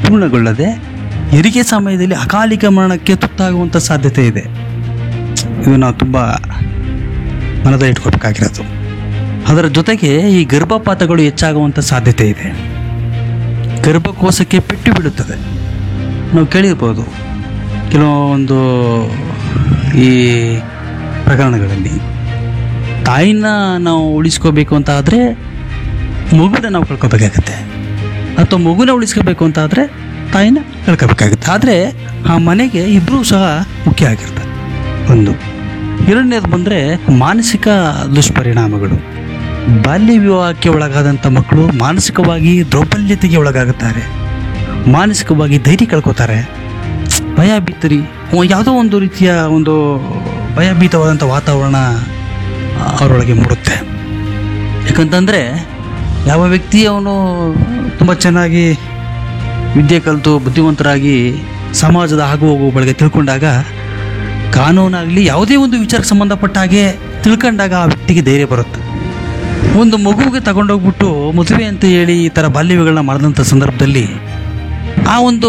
ಪೂರ್ಣಗೊಳ್ಳದೆ ಹೆರಿಗೆ ಸಮಯದಲ್ಲಿ ಅಕಾಲಿಕ ಮರಣಕ್ಕೆ ತುತ್ತಾಗುವಂಥ ಸಾಧ್ಯತೆ ಇದೆ ಇದು ನಾವು ತುಂಬ ಮನದಲ್ಲಿ ಇಟ್ಕೋಬೇಕಾಗಿರೋದು ಅದರ ಜೊತೆಗೆ ಈ ಗರ್ಭಪಾತಗಳು ಹೆಚ್ಚಾಗುವಂಥ ಸಾಧ್ಯತೆ ಇದೆ ಗರ್ಭಕೋಶಕ್ಕೆ ಪೆಟ್ಟು ಬೀಳುತ್ತದೆ ನಾವು ಕೇಳಿರ್ಬೋದು ಕೆಲವೊಂದು ಈ ಪ್ರಕರಣಗಳಲ್ಲಿ ತಾಯಿನ ನಾವು ಉಳಿಸ್ಕೋಬೇಕು ಅಂತ ಆದರೆ ಮಗುನ ನಾವು ಕಳ್ಕೊಬೇಕಾಗತ್ತೆ ಅಥವಾ ಮಗುನ ಉಳಿಸ್ಕೋಬೇಕು ಅಂತ ಆದರೆ ತಾಯಿನ ಕಳ್ಕೊಬೇಕಾಗುತ್ತೆ ಆದರೆ ಆ ಮನೆಗೆ ಇಬ್ಬರೂ ಸಹ ಮುಖ್ಯ ಆಗಿರ್ತಾರೆ ಒಂದು ಎರಡನೇದು ಬಂದರೆ ಮಾನಸಿಕ ದುಷ್ಪರಿಣಾಮಗಳು ಬಾಲ್ಯ ವಿವಾಹಕ್ಕೆ ಒಳಗಾದಂಥ ಮಕ್ಕಳು ಮಾನಸಿಕವಾಗಿ ದೌರ್ಬಲ್ಯತೆಗೆ ಒಳಗಾಗುತ್ತಾರೆ ಮಾನಸಿಕವಾಗಿ ಧೈರ್ಯ ಕಳ್ಕೊತಾರೆ ಭಯ ಭೀತರಿ ಯಾವುದೋ ಒಂದು ರೀತಿಯ ಒಂದು ಭಯಭೀತವಾದಂಥ ವಾತಾವರಣ ಅವರೊಳಗೆ ಮೂಡುತ್ತೆ ಯಾಕಂತಂದರೆ ಯಾವ ವ್ಯಕ್ತಿ ಅವನು ತುಂಬ ಚೆನ್ನಾಗಿ ವಿದ್ಯೆ ಕಲಿತು ಬುದ್ಧಿವಂತರಾಗಿ ಸಮಾಜದ ಆಗು ಹೋಗುಗಳಿಗೆ ತಿಳ್ಕೊಂಡಾಗ ಕಾನೂನಾಗಲಿ ಯಾವುದೇ ಒಂದು ವಿಚಾರಕ್ಕೆ ಸಂಬಂಧಪಟ್ಟ ಹಾಗೆ ತಿಳ್ಕೊಂಡಾಗ ಆ ವ್ಯಕ್ತಿಗೆ ಧೈರ್ಯ ಬರುತ್ತೆ ಒಂದು ಮಗುವಿಗೆ ತಗೊಂಡೋಗ್ಬಿಟ್ಟು ಮದುವೆ ಅಂತ ಹೇಳಿ ಈ ಥರ ಬಾಲ್ಯವಿಗಳನ್ನ ಮಾಡಿದಂಥ ಸಂದರ್ಭದಲ್ಲಿ ಆ ಒಂದು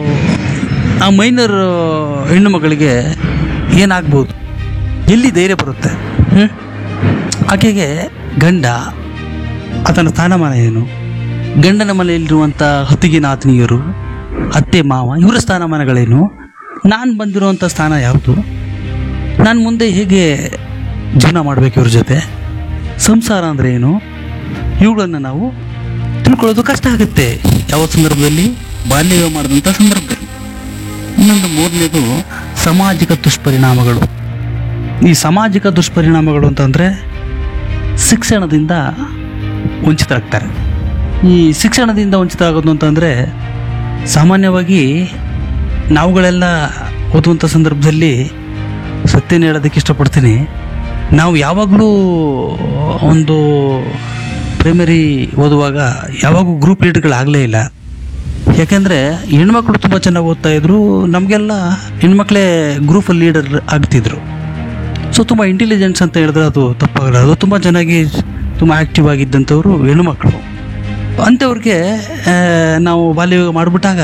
ಆ ಮೈನರ್ ಹೆಣ್ಣು ಮಗಳಿಗೆ ಏನಾಗ್ಬೋದು ಎಲ್ಲಿ ಧೈರ್ಯ ಬರುತ್ತೆ ಹ್ಮ್? ಆಕೆಗೆ ಗಂಡ ಆತನ ಸ್ಥಾನಮಾನ ಏನು ಗಂಡನ ಮನೆಯಲ್ಲಿರುವಂಥ ಹತ್ತಿಗಿನ ಆತ್ಮೀಯರು ಅತ್ತೆ ಮಾವ ಇವರ ಸ್ಥಾನಮಾನಗಳೇನು ನಾನು ಬಂದಿರುವಂಥ ಸ್ಥಾನ ಯಾವುದು ನಾನು ಮುಂದೆ ಹೇಗೆ ಜೀವನ ಮಾಡಬೇಕು ಇವ್ರ ಜೊತೆ ಸಂಸಾರ ಅಂದರೆ ಏನು ಇವುಗಳನ್ನು ನಾವು ತಿಳ್ಕೊಳ್ಳೋದು ಕಷ್ಟ ಆಗುತ್ತೆ ಯಾವ ಸಂದರ್ಭದಲ್ಲಿ ಬಾಲ್ಯ ವಿವಾಹ ಮಾಡಿದಂಥ ಸಂದರ್ಭದಲ್ಲಿ ಇನ್ನೊಂದು ಮೂರನೇದು ಸಾಮಾಜಿಕ ದುಷ್ಪರಿಣಾಮಗಳು ಈ ಸಾಮಾಜಿಕ ದುಷ್ಪರಿಣಾಮಗಳು ಅಂತಂದರೆ ಶಿಕ್ಷಣದಿಂದ ವಂಚಿತರಾಗ್ತಾರೆ ಈ ಶಿಕ್ಷಣದಿಂದ ವಂಚಿತರಾಗೋದು ಅಂತಂದರೆ ಸಾಮಾನ್ಯವಾಗಿ ನಾವುಗಳೆಲ್ಲ ಓದುವಂಥ ಸಂದರ್ಭದಲ್ಲಿ ಸತ್ಯನ ಹೇಳೋದಕ್ಕೆ ಇಷ್ಟಪಡ್ತೀನಿ ನಾವು ಯಾವಾಗಲೂ ಒಂದು ಪ್ರೈಮರಿ ಓದುವಾಗ ಯಾವಾಗೂ ಗ್ರೂಪ್ ಲೀಡರ್ಗಳಾಗಲೇ ಇಲ್ಲ ಯಾಕೆಂದರೆ ಹೆಣ್ಮಕ್ಳು ತುಂಬ ಚೆನ್ನಾಗಿ ಓದ್ತಾ ಇದ್ರು ನಮಗೆಲ್ಲ ಹೆಣ್ಮಕ್ಳೇ ಗ್ರೂಪಲ್ಲಿ ಲೀಡರ್ ಆಗ್ತಿದ್ರು ಸೊ ತುಂಬ ಇಂಟೆಲಿಜೆನ್ಸ್ ಅಂತ ಹೇಳಿದ್ರೆ ಅದು ತಪ್ಪಾಗಲ್ಲ ಅದು ತುಂಬ ಚೆನ್ನಾಗಿ ತುಂಬ ಆ್ಯಕ್ಟಿವ್ ಆಗಿದ್ದಂಥವ್ರು ಹೆಣ್ಣುಮಕ್ಕಳು ಅಂಥವ್ರಿಗೆ ಆ, ನಾವು ಬಾಲ್ಯ ವಿವಾಹ ಮಾಡಿಬಿಟ್ಟಾಗ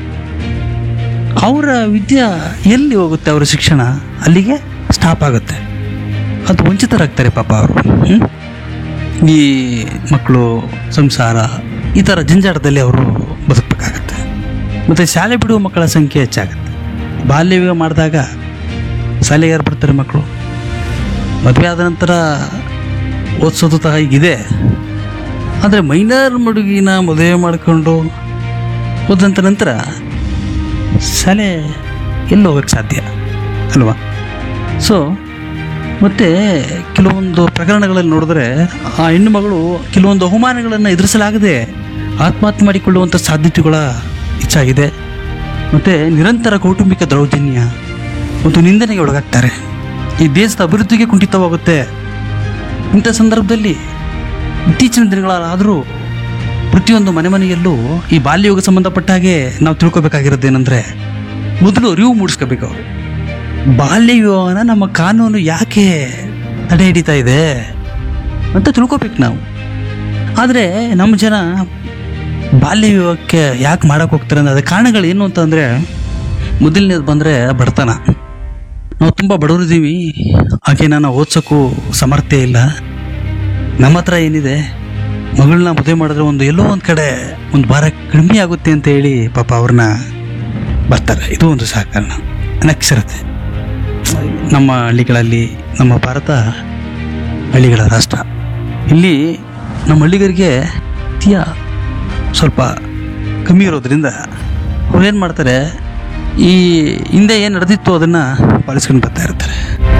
ಅವರ ವಿದ್ಯೆ ಎಲ್ಲಿ ಹೋಗುತ್ತೆ ಅವರ ಶಿಕ್ಷಣ ಅಲ್ಲಿಗೆ ಸ್ಟಾಪ್ ಆಗುತ್ತೆ ಅದು ವಂಚಿತರಾಗ್ತಾರೆ ಪಾಪ ಅವರು ಹ್ಮ್? ಈ ಮಕ್ಕಳು ಸಂಸಾರ ಈ ಥರ ಜಂಜಾಟದಲ್ಲಿ ಅವರು ಬದುಕಬೇಕಾಗತ್ತೆ ಮತ್ತು ಶಾಲೆ ಬಿಡುವ ಮಕ್ಕಳ ಸಂಖ್ಯೆ ಹೆಚ್ಚಾಗುತ್ತೆ ಬಾಲ್ಯ ವಿವಾಹ ಮಾಡಿದಾಗ ಶಾಲೆಗೆ ಯಾರು ಬರ್ತಾರೆ ಮಕ್ಕಳು ಮದುವೆ ಆದ ನಂತರ ಓದಿಸೋದು ತಹ ಈಗಿದೆ ಆದರೆ ಮೈನರ್ ಮಡುಗಿನ ಮದುವೆ ಮಾಡಿಕೊಂಡು ಹೋದಂಥ ನಂತರ ಶಾಲೆ ಎಲ್ಲಿ ಹೋಗಕ್ಕೆ ಸಾಧ್ಯ ಅಲ್ವಾ ಸೊ ಮತ್ತು ಕೆಲವೊಂದು ಪ್ರಕರಣಗಳಲ್ಲಿ ನೋಡಿದ್ರೆ ಆ ಹೆಣ್ಣು ಮಗಳು ಕೆಲವೊಂದು ಅವಮಾನಗಳನ್ನು ಎದುರಿಸಲಾಗದೆ ಆತ್ಮಹತ್ಯೆ ಮಾಡಿಕೊಳ್ಳುವಂಥ ಸಾಧ್ಯತೆಗಳ ಹೆಚ್ಚಾಗಿದೆ ಮತ್ತು ನಿರಂತರ ಕೌಟುಂಬಿಕ ದೌರ್ಜನ್ಯ ಮತ್ತು ನಿಂದನೆಗೆ ಒಳಗಾಗ್ತಾರೆ ಈ ದೇಶದ ಅಭಿವೃದ್ಧಿಗೆ ಕುಂಠಿತವಾಗುತ್ತೆ ಇಂಥ ಸಂದರ್ಭದಲ್ಲಿ ಇತ್ತೀಚಿನ ದಿನಗಳಾದರೂ ಪ್ರತಿಯೊಂದು ಮನೆ ಮನೆಯಲ್ಲೂ ಈ ಬಾಲ್ಯಯೋಗ ಸಂಬಂಧಪಟ್ಟ ಹಾಗೆ ನಾವು ತಿಳ್ಕೊಬೇಕಾಗಿರೋದೇನೆಂದರೆ ಮೊದಲು ಅರಿವು ಮೂಡಿಸ್ಕೋಬೇಕು ಅವರು ಬಾಲ್ಯ ವಿವಾಹನ ನಮ್ಮ ಕಾನೂನು ಯಾಕೆ ತಡೆ ಹಿಡಿತಾ ಇದೆ ಅಂತ ತಿಳ್ಕೊಬೇಕು ನಾವು ಆದರೆ ನಮ್ಮ ಜನ ಬಾಲ್ಯ ವಿವಾಹಕ್ಕೆ ಯಾಕೆ ಮಾಡಕ್ಕೆ ಹೋಗ್ತಾರೆ ಅಂದರೆ ಅದಕ್ಕೆ ಕಾರಣಗಳು ಏನು ಅಂತಂದರೆ ಮೊದಲನೇದು ಬಂದರೆ ಬಡತನ ನಾವು ತುಂಬ ಬಡವರಿದ್ದೀವಿ ಆಕೆನ ನಾವು ಓದ್ಸೋಕ್ಕೂ ಸಮರ್ಥ್ಯ ಇಲ್ಲ ನಮ್ಮ ಹತ್ರ ಏನಿದೆ ಮಗಳನ್ನ ಮದುವೆ ಮಾಡಿದ್ರೆ ಒಂದು ಎಲ್ಲೋ ಒಂದು ಕಡೆ ಒಂದು ಭಾರ ಕಡಿಮೆ ಆಗುತ್ತೆ ಅಂತ ಹೇಳಿ ಪಾಪ ಅವ್ರನ್ನ ಬರ್ತಾರೆ ಇದು ಒಂದು ಸಹ ಕಾರಣ ಅನಕ್ಷರತೆ ನಮ್ಮ ಹಳ್ಳಿಗಳಲ್ಲಿ ನಮ್ಮ ಭಾರತ ಹಳ್ಳಿಗಳ ರಾಷ್ಟ್ರ ಇಲ್ಲಿ ನಮ್ಮ ಹಳ್ಳಿಗರಿಗೆ ತೀಯ ಸ್ವಲ್ಪ ಕಮ್ಮಿ ಇರೋದ್ರಿಂದ ಅವ್ರು ಏನು ಮಾಡ್ತಾರೆ ಈ ಹಿಂದೆ ಏನು ನಡೆದಿತ್ತು ಅದನ್ನು ಪಾಲಿಸ್ಕೊಂಡು ಬರ್ತಾ ಇರ್ತಾರೆ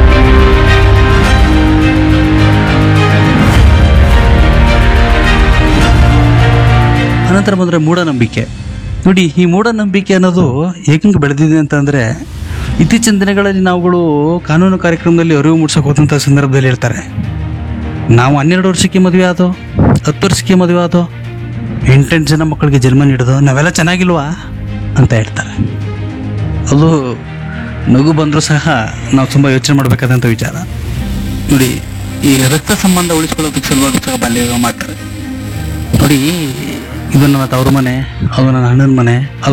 ಅನಂತರ ಬಂದರೆ ಮೂಢನಂಬಿಕೆ ನೋಡಿ ಈ ಮೂಢನಂಬಿಕೆ ಅನ್ನೋದು ಹೇಗೆ ಬೆಳೆದಿದೆ ಅಂತಂದರೆ ಇತ್ತೀಚಿನ ದಿನಗಳಲ್ಲಿ ನಾವುಗಳು ಕಾನೂನು ಕಾರ್ಯಕ್ರಮದಲ್ಲಿ ಅರಿವು ಮೂಡಿಸೋಕೆ ಹೋದಂಥ ಸಂದರ್ಭದಲ್ಲಿ ಹೇಳ್ತಾರೆ ನಾವು ಹನ್ನೆರಡು ವರ್ಷಕ್ಕೆ ಮದುವೆ ಆದೋ ಹತ್ತು ವರ್ಷಕ್ಕೆ ಮದುವೆ ಆದೋ ಎಂಟೆಂಟು ಜನ ಮಕ್ಕಳಿಗೆ ಜನ್ಮ ನೀಡೋದು ನಾವೆಲ್ಲ ಚೆನ್ನಾಗಿಲ್ವಾ ಅಂತ ಹೇಳ್ತಾರೆ ಅದು ನಗು ಬಂದರೂ ಸಹ ನಾವು ತುಂಬ ಯೋಚನೆ ಮಾಡಬೇಕಾದಂಥ ವಿಚಾರ ನೋಡಿ ಈ ರಕ್ತ ಸಂಬಂಧ ಉಳಿಸ್ಕೊಳ್ಳೋದಕ್ಕೆ ಸಲುವಾಗಿ ಸಹ ಬಾಲ್ಯ ವಿವಾಹ ಮಾಡ್ತಾರೆ ನೋಡಿ ಇದು ನನ್ನ ತವರು ಮನೆ ಅದು ನನ್ನ ಅಣ್ಣನ ಮನೆ ಅದು